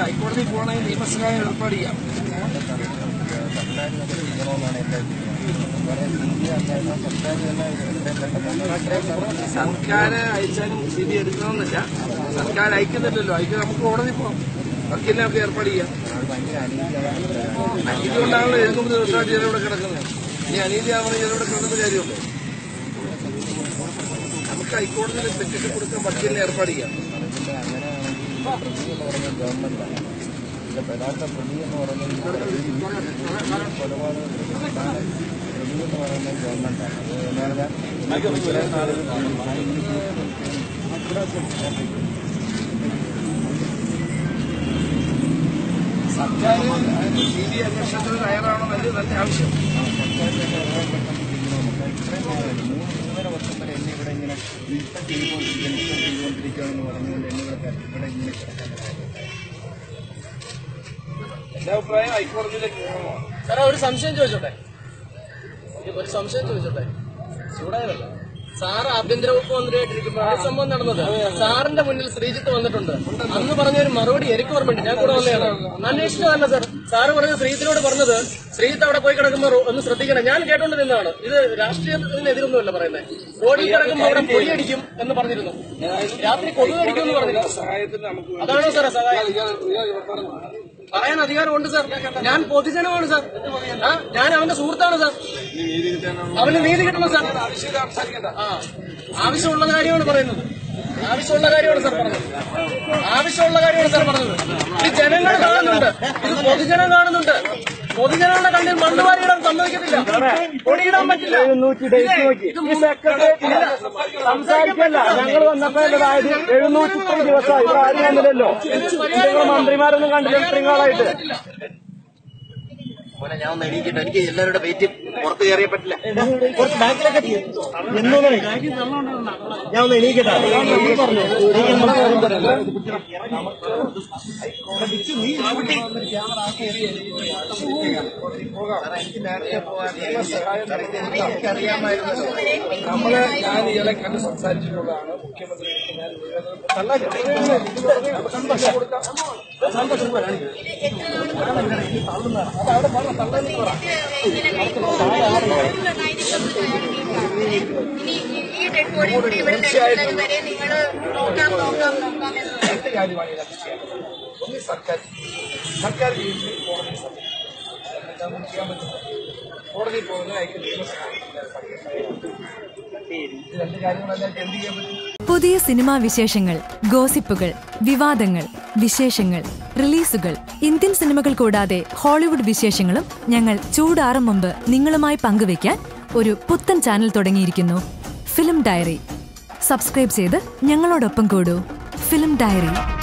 നമുക്ക് ഹൈക്കോടതി പോകണമെങ്കിൽ നിയമസഹായം ഏർപ്പാട് ചെയ്യാം സർക്കാർ അയച്ചാലും സി ബി എടുക്കണമെന്നില്ല സർക്കാർ അയക്കുന്നില്ലല്ലോ അയക്കുക നമുക്ക് കോടതി പോകാം വക്കീലിനെ നമുക്ക് ഏർപ്പാട് ചെയ്യാം അനീതികൊണ്ടാണല്ലോ എഴുതുമ്പോൾ ദിവസമായിട്ട് ഇവിടെ കിടക്കുന്നത് ഇനി അനീതിയാവുന്ന ഇവിടെ കിടന്നത് കാര്യമുള്ളൂ നമുക്ക് ഹൈക്കോടതിയിൽ പെറ്റീഷൻ കൊടുക്കാൻ വക്കീലിനെ ഏർപ്പാട് ചെയ്യാം സർക്കാർ സി ബി അന്വേഷണത്തിന് തയ്യാറാണോ വലിയ നല്ല ആവശ്യം മൂന്നര വർഷം വരെ എന്നെ ഇവിടെ ഇങ്ങനെ ഇഷ്ടം ചെയ്തുകൊണ്ടിരിക്കുകയാണ് ഇഷ്ടം ചെയ്തുകൊണ്ടിരിക്കുകയാണെന്ന് പറഞ്ഞുകൊണ്ട് എന്നെ ഇവിടെ ഇവിടെ ഇങ്ങനെ കിടക്കാൻ എന്റെ അഭിപ്രായം ഹൈക്കോടതിയിലേക്ക് പോകണോ സാറേ ഒരു സംശയം ചോദിച്ചോട്ടെ ഒരു- ഒരു സംശയം ചോദിച്ചോട്ടെ ചൂടായതല്ല സാറ് ആഭ്യന്തര വകുപ്പ് മന്ത്രിയായിട്ടിരിക്കുമ്പോഴാണ് ഈ സംഭവം നടന്നത് സാറിന്റെ മുന്നിൽ ശ്രീജിത്ത് വന്നിട്ടുണ്ട് അന്ന് പറഞ്ഞ ഒരു മറുപടി എനിക്ക് ഓർമ്മയുണ്ട് ഞാൻ കൂടെ വന്നതാണ് അന്വേഷിച്ചതല്ല സാർ സാറ് പറഞ്ഞ ശ്രീജിത്തിനോട് പറഞ്ഞത് ശ്രീജിത്ത് അവിടെ പോയി കിടക്കുമ്പോൾ ഒന്ന് ശ്രദ്ധിക്കണം ഞാൻ കേട്ടോണ്ട് നിന്നതാണ് ഇത് രാഷ്ട്രീയത്തിനെതിരൊന്നുമല്ല പറയുന്നത് റോഡിൽ കിടക്കുമ്പോൾ അവിടെ പൊടിയടിക്കും എന്ന് പറഞ്ഞിരുന്നു രാത്രി കൊതുകടിക്കും എന്ന് പറഞ്ഞിരുന്നു സഹായത്തിന് നമുക്ക് അതാണോ സാറേ സഹായം ഇയാൾ- ഇയാൾ ഇവിടെ പറഞ്ഞു. പറയാൻ അധികാരമുണ്ട് സാർ ഞാൻ പൊതുജനമാണ് സാർ ആ ഞാൻ അവന്റെ സുഹൃത്താണ് സാർ അവന് നീതി കിട്ടണം സാർ ആവശ്യമില്ല സംസാരിക്കണ്ട ആ ആവശ്യമുള്ള കാര്യമാണ് പറയുന്നത് ആവശ്യമുള്ള കാര്യമാണ് സാർ പറഞ്ഞത് ആവശ്യമുള്ള കാര്യമാണ് സാർ പറഞ്ഞത് ഇത് ജനങ്ങൾ കാണുന്നുണ്ട് ഇത് പൊതുജനം കാണുന്നുണ്ട് പൊതുജനങ്ങളുടെ കണ്ണിൽ മണ്ണ് വാരിയിടാൻ സമ്മതിക്കത്തില്ല പൊടിയിടാൻ പറ്റില്ല ഇത് സംസാരിക്കല്ല ഞങ്ങൾ വന്നപ്പോ അതായത് എഴുന്നൂറ്റി ഇത്രയും ദിവസമായി ഇവിടെ ആരും വന്നില്ലല്ലോ നിങ്ങൾ മന്ത്രിമാരൊന്നും കണ്ടില്ല ഇത്രയും കാലമായിട്ട് പോലെ ഞാൻ ഒന്ന് എണീക്കിട്ട് എനിക്ക് എല്ലാവരുടെ വെയിറ്റ് പുറത്ത് കയറിയ പറ്റില്ല കുറച്ച് ബാക്കിലൊക്കെ എന്നൊന്നും ഞാൻ ഒന്ന് എണീക്കട്ടെ നീ പറഞ്ഞു എനിക്ക് നേരത്തെ പോകാൻ എനിക്കറിയാമായിരുന്നല്ലോ നമ്മള് ഞാൻ ഇയാളെ കണ്ട് സംസാരിച്ചിട്ടുള്ളതാണ് മുഖ്യമന്ത്രി ഞാൻ നിവേദനം- നല്ല നമുക്ക് സന്തോഷം കൊടുക്കാം സന്തോഷം കൊടുക്കാം. ഈ ഡെഡ് ബോഡി കൂടി ഇവിടെ കിടക്കുന്നത് വരെ നിങ്ങൾ നോക്കാം നോക്കാം നോക്കാം എന്ന് രണ്ട് കാര്യമാണ് ഇതിനകത്ത് ചെയ്യേണ്ടത് ഒന്ന് സർക്കാർ സർക്കാർ ജീവിതത്തിൽ കോടതി സമയം എന്താണ് ചെയ്യാൻ പറ്റുന്നത് കോടതി പോകുന്ന അയക്ക് നിയമസഹായം ഇത് രണ്ട് കാര്യങ്ങളല്ലാതെ എന്ത് ചെയ്യാൻ പറ്റും പുതിയ സിനിമാ വിശേഷങ്ങൾ ഗോസിപ്പുകൾ വിവാദങ്ങൾ വിശേഷങ്ങൾ റിലീസുകൾ ഇന്ത്യൻ സിനിമകൾ കൂടാതെ ഹോളിവുഡ് വിശേഷങ്ങളും ഞങ്ങൾ ചൂടാറും മുമ്പ് നിങ്ങളുമായി പങ്കുവയ്ക്കാൻ ഒരു പുത്തൻ ചാനൽ തുടങ്ങിയിരിക്കുന്നു ഫിലിം ഡയറി സബ്സ്ക്രൈബ് ചെയ്ത് ഞങ്ങളോടൊപ്പം കൂടൂ ഫിലിം ഡയറി